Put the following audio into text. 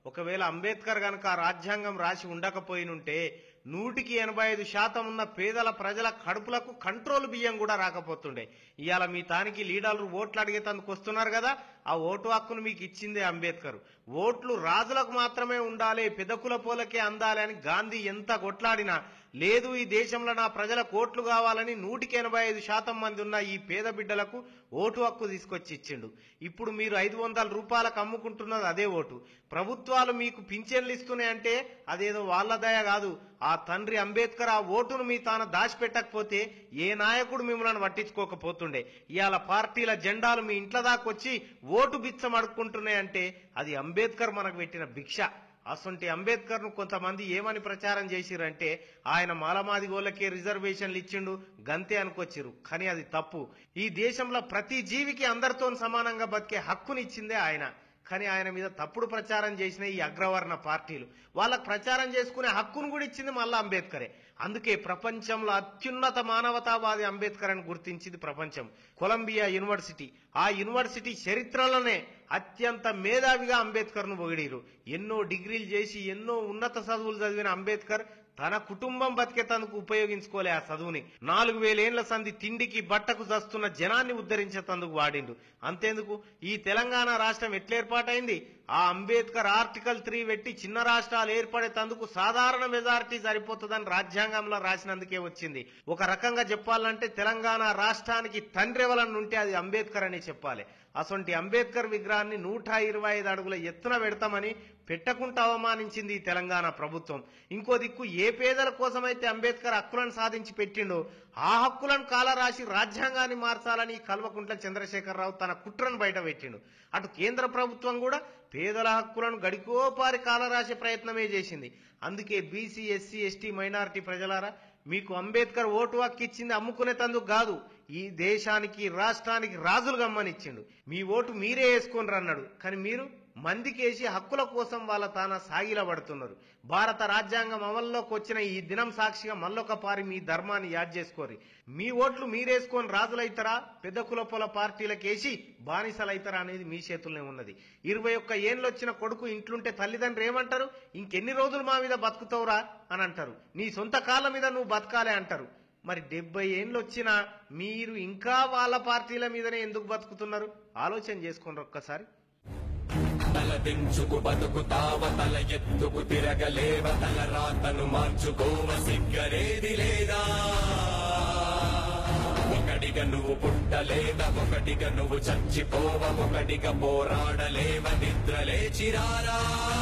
ఒకవేళ అంబేద్కర్ గనక ఆ రాజ్యాంగం రాసి ఉండకపోయినుంటే నూటికి ఎనభై ఐదు శాతం ఉన్న పేదల ప్రజల కడుపులకు కంట్రోల్ బియ్యం కూడా రాకపోతుండే ఇవాళ మీ తానికి లీడర్లు ఓట్లు అడిగేతందుకు వస్తున్నారు కదా ఆ ఓటు హక్కును మీకు ఇచ్చిందే అంబేద్కర్ ఓట్లు రాజులకు మాత్రమే ఉండాలి పెదకుల పోలకే అందాలి అని గాంధీ ఎంత కొట్లాడినా లేదు ఈ దేశంలో నా ప్రజలకు ఓట్లు కావాలని నూటికి ఎనభై ఐదు శాతం మంది ఉన్న ఈ పేద బిడ్డలకు ఓటు హక్కు తీసుకొచ్చి ఇచ్చిండు ఇప్పుడు మీరు ఐదు వందల రూపాయలకు అమ్ముకుంటున్నది అదే ఓటు ప్రభుత్వాలు మీకు పింఛన్లు ఇస్తున్నాయంటే అదేదో వాళ్ళ దయ కాదు ఆ తండ్రి అంబేద్కర్ ఆ ఓటును మీ తాను దాచిపెట్టకపోతే ఏ నాయకుడు మిమ్మల్ని పట్టించుకోకపోతుండే ఇవాళ పార్టీల జెండాలు మీ ఇంట్లో దాకొచ్చి ఓటు బిచ్చం అడుక్కుంటున్నాయంటే అది అంబేద్కర్ మనకు పెట్టిన భిక్ష అసొంటి అంబేద్కర్ ను కొంతమంది ఏమని ప్రచారం చేసిరంటే ఆయన మాలమాదిగోళ్ళకే రిజర్వేషన్లు ఇచ్చిండు గంతే అనుకొచ్చిరు కానీ అది తప్పు ఈ దేశంలో ప్రతి జీవికి అందరితో సమానంగా బతికే హక్కునిచ్చిందే ఆయన కానీ ఆయన మీద తప్పుడు ప్రచారం చేసిన ఈ అగ్రవర్ణ పార్టీలు వాళ్ళకు ప్రచారం చేసుకునే హక్కును కూడా ఇచ్చింది మళ్ళా అంబేద్కరే అందుకే ప్రపంచంలో అత్యున్నత మానవతావాది అంబేద్కర్ అని గుర్తించింది ప్రపంచం కొలంబియా యూనివర్సిటీ ఆ యూనివర్సిటీ చరిత్రలోనే అత్యంత మేధావిగా అంబేద్కర్ ను పొగిడిరు ఎన్నో డిగ్రీలు చేసి ఎన్నో ఉన్నత చదువులు చదివిన అంబేద్కర్ తన కుటుంబం బతికేతందుకు ఉపయోగించుకోలే ఆ చదువుని నాలుగు వేలేండ్ల సంధి తిండికి బట్టకు చస్తున్న జనాన్ని ఉద్ధరించేతందుకు వాడిండు అంతేందుకు ఈ తెలంగాణ రాష్ట్రం ఎట్లేర్పాటైంది ఆ అంబేద్కర్ ఆర్టికల్ త్రీ పెట్టి చిన్న రాష్ట్రాలు ఏర్పడేతందుకు సాధారణ మెజారిటీ సరిపోతుందని రాజ్యాంగంలో రాసినందుకే వచ్చింది ఒక రకంగా చెప్పాలంటే తెలంగాణ రాష్ట్రానికి తండ్రి ఎవరన్నా ఉంటే అది అంబేద్కర్ అనే చెప్పాలి అసొంటి అంబేద్కర్ విగ్రహాన్ని నూట ఇరవై ఐదు అడుగుల ఎత్తున పెడతామని పెట్టకుండా అవమానించింది ఈ తెలంగాణ ప్రభుత్వం ఇంకో దిక్కు ఏ పేదల కోసమైతే అంబేద్కర్ హక్కులను సాధించి పెట్టిండో ఆ హక్కులను కాలరాసి రాజ్యాంగాన్ని మార్చాలని ఈ కల్వకుంట్ల చంద్రశేఖరరావు తన కుట్రను బయట పెట్టిండు అటు కేంద్ర ప్రభుత్వం కూడా పేదల హక్కులను గడికోపారి కాలరాసే ప్రయత్నమే చేసింది అందుకే బీసీ ఎస్సీ ఎస్టీ మైనారిటీ ప్రజలారా మీకు అంబేద్కర్ ఓటు హక్కు ఇచ్చింది అమ్ముకునే తందుకు కాదు ఈ దేశానికి రాష్ట్రానికి రాజులు గమ్మనిచ్చిండు మీ ఓటు మీరే వేసుకొని అన్నాడు కానీ మీరు మందికేసి హక్కుల కోసం వాళ్ళ తాన సాగిల పడుతున్నారు భారత రాజ్యాంగం అమల్లోకి వచ్చిన ఈ దినం సాక్షిగా మళ్ళొక పారి మీ ధర్మాన్ని యాడ్ చేసుకోరి మీ ఓట్లు మీరేసుకొని రాజులైతారా పెద్ద కులపొల పార్టీలకేసి బానిసలైతారా అనేది మీ చేతుల్లోనే ఉన్నది ఇరవై ఒక్క ఏళ్ళు వచ్చిన కొడుకు ఇంట్లుంటే తల్లిదండ్రులు ఏమంటారు ఇంకెన్ని రోజులు మా మీద బతుకుతావురా అని అంటారు నీ సొంత కాళ్ళ మీద నువ్వు బతకాలే అంటారు మరి డెబ్బై ఏళ్ళు వచ్చినా మీరు ఇంకా వాళ్ళ పార్టీల మీదనే ఎందుకు బతుకుతున్నారు ఆలోచన చేసుకోండి ఒక్కసారి తల దించుకు బతుకుతావ తల ఎత్తుకు తిరగలేవ తల రాతను మార్చుకోవ సిగ్గరేది లేదా ఒకటిగా నువ్వు పుట్టలేద ఒకటిగా నువ్వు చచ్చిపోవ ఒకటిగా పోరాడలేవ నిద్ర లేచిరారా